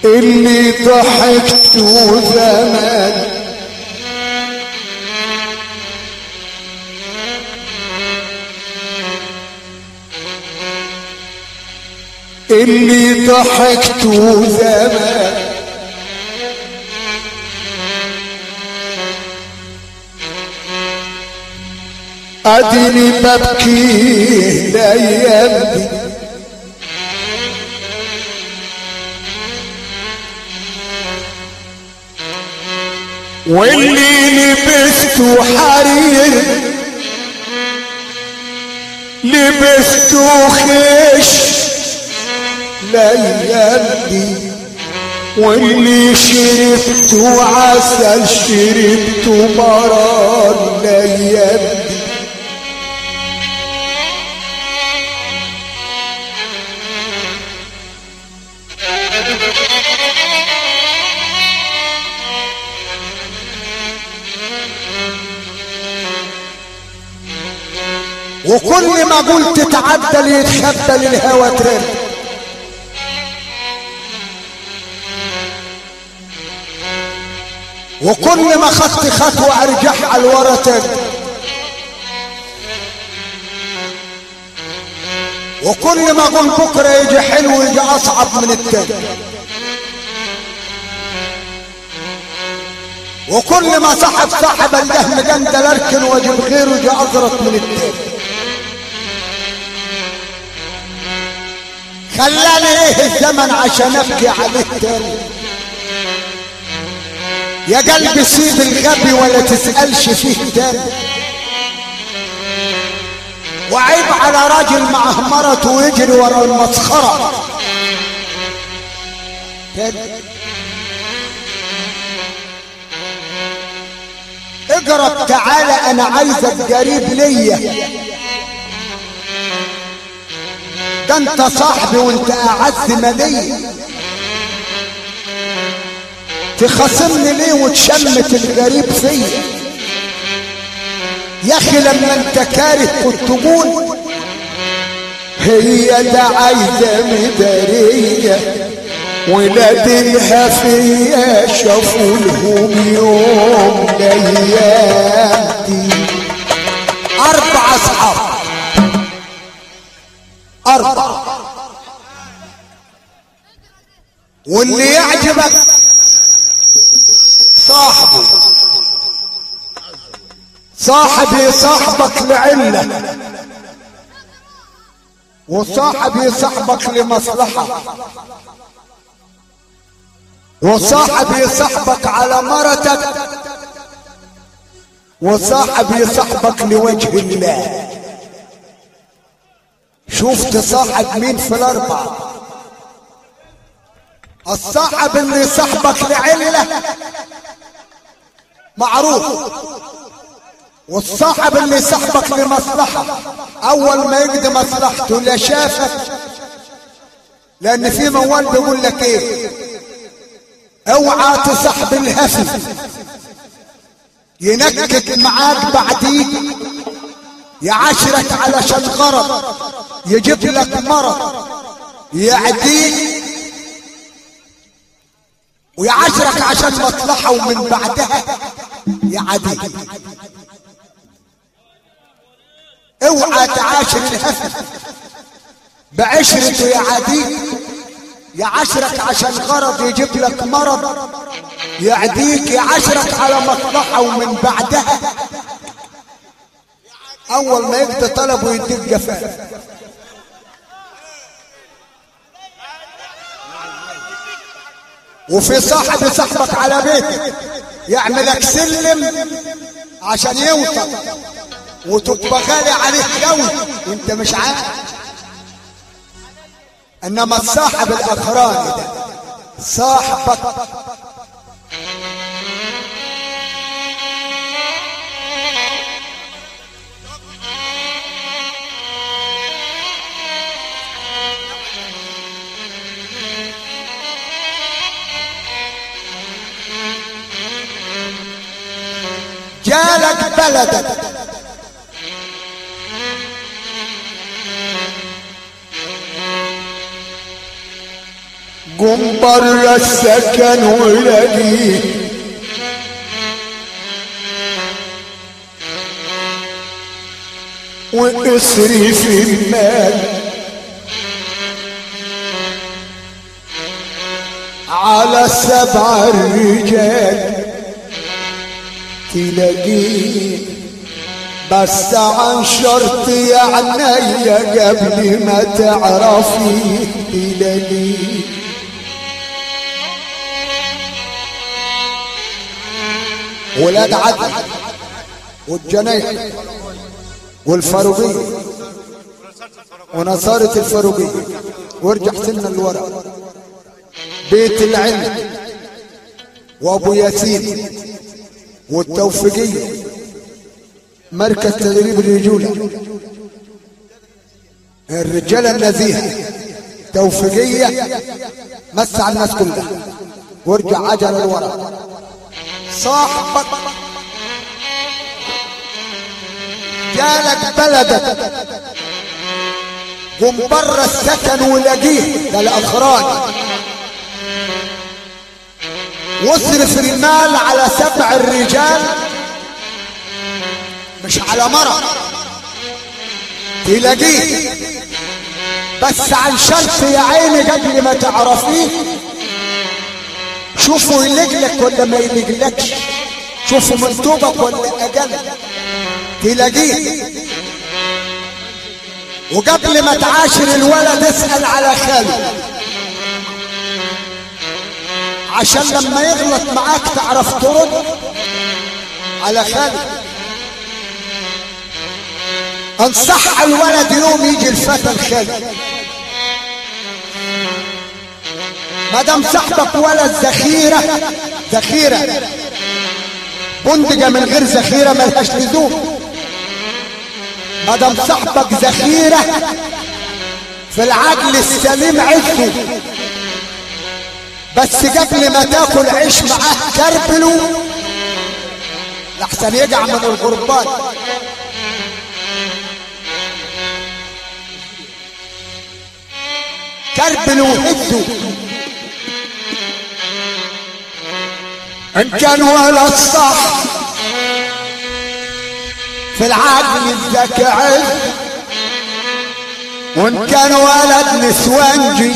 اللي ضحكت زمان اللي ضحكت زمان اديني ببكي الايام دي واللي لبسته حرير لبسته خش الايام دي واللي شربته عسل شربته مرار الايام دي وكل ما قلت تعدل يتخبى للهوى ترد وكل ما خدت خطوة ارجع على الورا تاني وكل ما اقول بكره يجي حلو يجي اصعب من التاني وكل ما صاحب صاحب الجهم جند لركن واجيب غيره يجي ازرط من التاني خلاني ايه الزمن عشان ابكي عليه تاني يا قلبي سيب الغبي ولا تسألش فيه تاني وعيب على راجل معه مرته ويجري ورا المسخرة تاني اقرب تعالى انا عايزك قريب ليا ده انت صاحبي وانت اعز مالي تخاصمني ليه وتشمت الغريب فيا يا اخي لما انت كاره كنت تقول هي ده عايزه مداريه ولادها فيا شافوا لهم يوم الايام دي اربع اصحاب اربع واللي يعجبك صاحبه صاحبي صاحبك لعلة وصاحبي صاحبك لمصلحة وصاحبي صاحبك على مرتك وصاحبي صاحبك لوجه الله شفت صاحب مين في الاربعه الصاحب اللي صاحبك لعله معروف والصاحب اللي صاحبك لمصلحة اول ما يقضي مصلحته لا شافك لان في موال بيقول لك ايه اوعى تصاحب الهفي ينكت معاك بعديك يعاشرك علشان غرض يجيب لك مرض يعديك ويعاشرك عشان مصلحة ومن بعدها يعديك اوعى تعاشر الهفل بعشرته يعاديك يعاشرك عشان غرض يجيب لك مرض يعديك يعاشرك على مصلحة ومن بعدها اول ما يقضي طلبه يديك جفاف وفي صاحب صاحبك على بيتك يعملك سلم عشان يوصل وتبقى غالي عليه قوي وانت مش عارف انما الصاحب الاخراني ده صاحبك جالك بلدك قم برا السكن ولاقيه واصرف المال على سبع الرجال تلاقيه بس عن شرط يا عينيا قبل ما تعرفي تلاقيه ولاد عدن والجنيح والفاروقية ونصارة الفاروقية وارجع سنة لورا بيت العلم وابو ياسين والتوفيقية مركز تدريب الرجولة الرجالة النزيهة توفيقية مسع الناس كلها وارجع عجل لورا صاحبك جالك بلدك قم برا السكن ولاقيه ده الاخران واصرف المال على سبع الرجال مش على مرة تلاقيه بس عن شرط يا عيني قبل ما تعرفيه شوفوا يلجلك ولا ما يلجلكش شوفوا من طوبك ولا اجل تلاقيه وقبل ما تعاشر الولد اسأل على خاله عشان لما يغلط معاك تعرف ترد على خاله انصح الولد يوم يجي الفتى الخالي ما دام صاحبك ولد ذخيره ذخيره بندقه من غير ذخيره ملهاش لزوم ما دام صاحبك ذخيره في العقل السليم عزه بس قبل ما تاكل عيش معاه كربله لحسن يقع من الغربان كربله وهده ان كان ولد صح في العقل الذكي عز وان كان ولد نسوانجي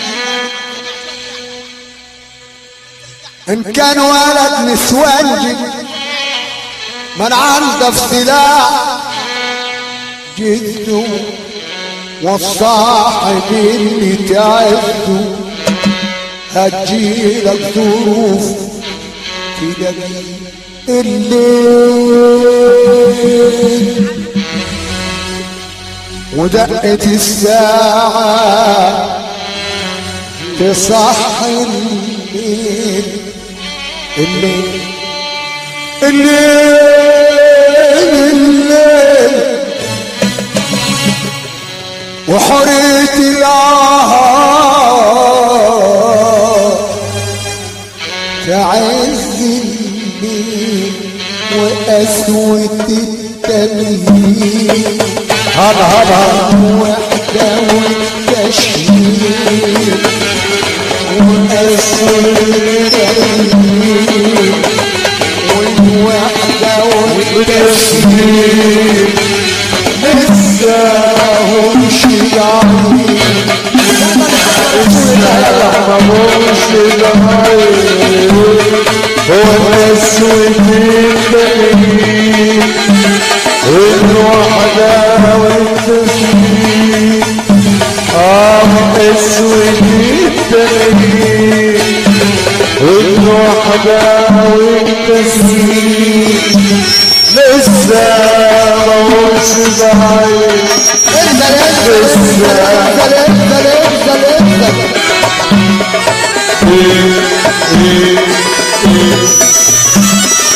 ان كان ولد نسوانجي من عنده افتلاع جده والصاحب اللي تعبده هتجيلك ظروف تلاقي الليل ودقة الساعة تصحي الليل الليل الليل الليل وحرية العهار تعز الليل وقسوة التمهيد هلا هلا وحدة والتشهير وقسوة التمهيد والوحدة والتشهير لسه همش جعانين مش ضعيف هو الاسود الدليل الوحدة والتسليم اه اسود الدليل الوحدة والتسليم لسه مش ضعيف انزل انزل انزل انزل انزل انزل إيه إيه